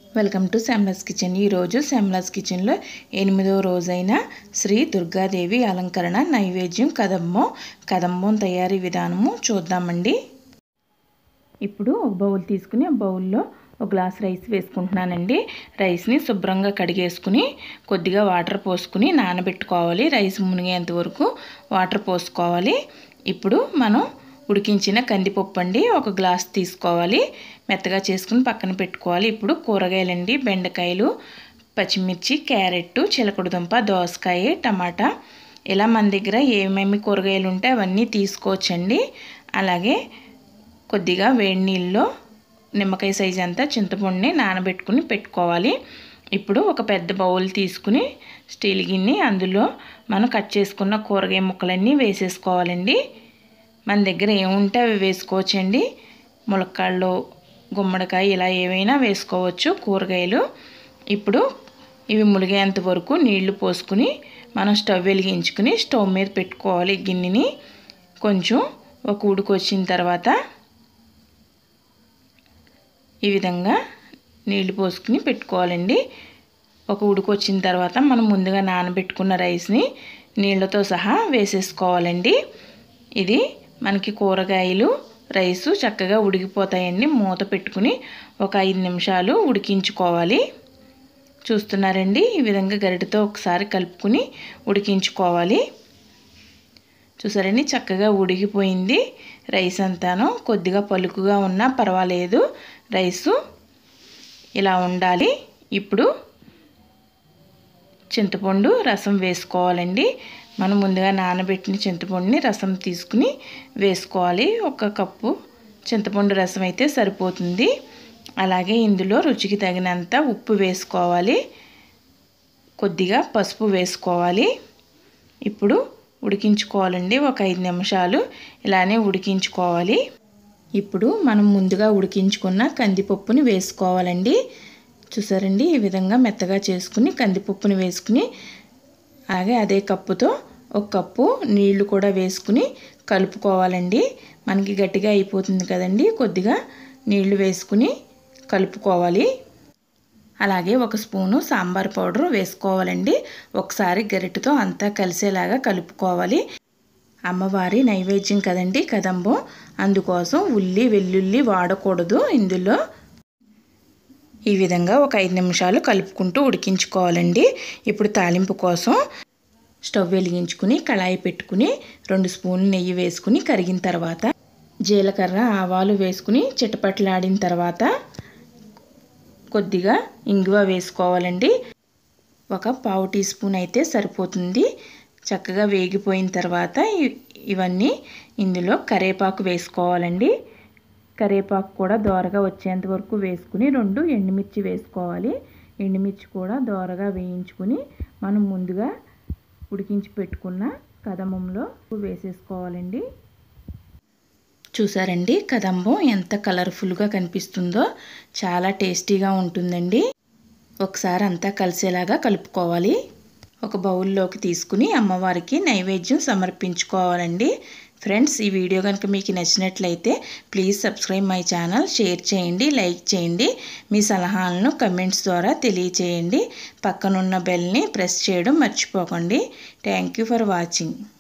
welcome to శ్యామ్లాస్ kitchen ఈరోజు శ్యామ్లాస్ కిచెన్లో ఎనిమిదవ రోజైన శ్రీ దుర్గాదేవి అలంకరణ నైవేద్యం కదంబం కదంబం తయారీ విధానము చూద్దామండి ఇప్పుడు ఒక బౌల్ తీసుకుని ఆ బౌల్లో ఒక గ్లాస్ రైస్ వేసుకుంటున్నానండి రైస్ని శుభ్రంగా కడిగేసుకుని కొద్దిగా వాటర్ పోసుకుని నానబెట్టుకోవాలి రైస్ మునిగేంత వరకు వాటర్ పోసుకోవాలి ఇప్పుడు మనం ఉడికించిన కందిపప్పు అండి ఒక గ్లాస్ తీసుకోవాలి మెత్తగా చేసుకుని పక్కన పెట్టుకోవాలి ఇప్పుడు కూరగాయలండి బెండకాయలు పచ్చిమిర్చి క్యారెట్ చిలకడదుంప దోసకాయ టమాటా ఇలా మన దగ్గర ఏమేమి కూరగాయలు ఉంటే అవన్నీ తీసుకోవచ్చండి అలాగే కొద్దిగా వేడి నీళ్ళలో నిమ్మకాయ సైజ్ అంతా చింతపండుని నానబెట్టుకుని పెట్టుకోవాలి ఇప్పుడు ఒక పెద్ద బౌల్ తీసుకుని స్టీల్ గిన్నె అందులో మనం కట్ చేసుకున్న కూరగాయ ముక్కలన్నీ వేసేసుకోవాలండి మన దగ్గర ఏముంటే అవి వేసుకోవచ్చండి ములక్కాళ్ళు గుమ్మడికాయ ఇలా ఏవైనా వేసుకోవచ్చు కూరగాయలు ఇప్పుడు ఇవి ములిగేంత వరకు నీళ్లు పోసుకుని మనం స్టవ్ వెలిగించుకుని స్టవ్ మీద పెట్టుకోవాలి గిన్నెని కొంచెం ఒక ఉడుకు వచ్చిన తర్వాత ఈ విధంగా నీళ్లు పోసుకుని పెట్టుకోవాలండి ఒక ఉడుకు వచ్చిన తర్వాత మనం ముందుగా నానబెట్టుకున్న రైస్ని నీళ్ళతో సహా వేసేసుకోవాలండి ఇది మనకి కూరగాయలు రైసు చక్కగా ఉడికిపోతాయండి మూత పెట్టుకుని ఒక ఐదు నిమిషాలు ఉడికించుకోవాలి చూస్తున్నారండి ఈ విధంగా గరిటతో ఒకసారి కలుపుకుని ఉడికించుకోవాలి చూసారండి చక్కగా ఉడికిపోయింది రైస్ అంతాను కొద్దిగా పలుకుగా ఉన్నా పర్వాలేదు రైసు ఇలా ఉండాలి ఇప్పుడు చింతపండు రసం వేసుకోవాలండి మనం ముందుగా నానబెట్టిన చింతపండుని రసం తీసుకుని వేసుకోవాలి ఒక కప్పు చింతపండు రసం అయితే సరిపోతుంది అలాగే ఇందులో రుచికి తగినంత ఉప్పు వేసుకోవాలి కొద్దిగా పసుపు వేసుకోవాలి ఇప్పుడు ఉడికించుకోవాలండి ఒక ఐదు నిమిషాలు ఇలానే ఉడికించుకోవాలి ఇప్పుడు మనం ముందుగా ఉడికించుకున్న కందిపప్పుని వేసుకోవాలండి చూసారండి ఈ విధంగా మెత్తగా చేసుకుని కందిపప్పుని వేసుకుని అలాగే అదే కప్పుతో ఒక కప్పు నీళ్లు కూడా వేసుకుని కలుపుకోవాలండి మనకి గట్టిగా అయిపోతుంది కదండి కొద్దిగా నీళ్లు వేసుకుని కలుపుకోవాలి అలాగే ఒక స్పూను సాంబార్ పౌడర్ వేసుకోవాలండి ఒకసారి గరిటెతో అంతా కలిసేలాగా కలుపుకోవాలి అమ్మవారి నైవేద్యం కదండి కదంబం అందుకోసం ఉల్లి వెల్లుల్లి వాడకూడదు ఇందులో ఈ విధంగా ఒక ఐదు నిమిషాలు కలుపుకుంటూ ఉడికించుకోవాలండి ఇప్పుడు తాలింపు కోసం స్టవ్ వెలిగించుకుని కళాయి పెట్టుకుని రెండు స్పూన్లు నెయ్యి వేసుకుని కరిగిన తర్వాత జీలకర్ర ఆవాలు వేసుకుని చిటపట్లాడిన తర్వాత కొద్దిగా ఇంగువ వేసుకోవాలండి ఒక పావు టీ స్పూన్ అయితే సరిపోతుంది చక్కగా వేగిపోయిన తర్వాత ఇవన్నీ ఇందులో కరేపాకు వేసుకోవాలండి కరేపాకు కూడా దోరగా వచ్చేంత వరకు వేసుకుని రెండు ఎండుమిర్చి వేసుకోవాలి ఎండుమిర్చి కూడా దోరగా వేయించుకుని మనం ముందుగా ఉడికించి పెట్టుకున్న కదంబంలో వేసేసుకోవాలండి చూసారండి కదంబం ఎంత కలర్ఫుల్గా కనిపిస్తుందో చాలా టేస్టీగా ఉంటుందండి ఒకసారి అంతా కలిసేలాగా కలుపుకోవాలి ఒక బౌల్లోకి తీసుకుని అమ్మవారికి నైవేద్యం సమర్పించుకోవాలండి ఫ్రెండ్స్ ఈ వీడియో కనుక మీకు నచ్చినట్లయితే please subscribe my channel share చేయండి లైక్ చేయండి మీ సలహాలను కమెంట్స్ ద్వారా తెలియచేయండి పక్కనున్న బెల్ని ప్రెస్ చేయడం మర్చిపోకండి థ్యాంక్ యూ ఫర్ వాచింగ్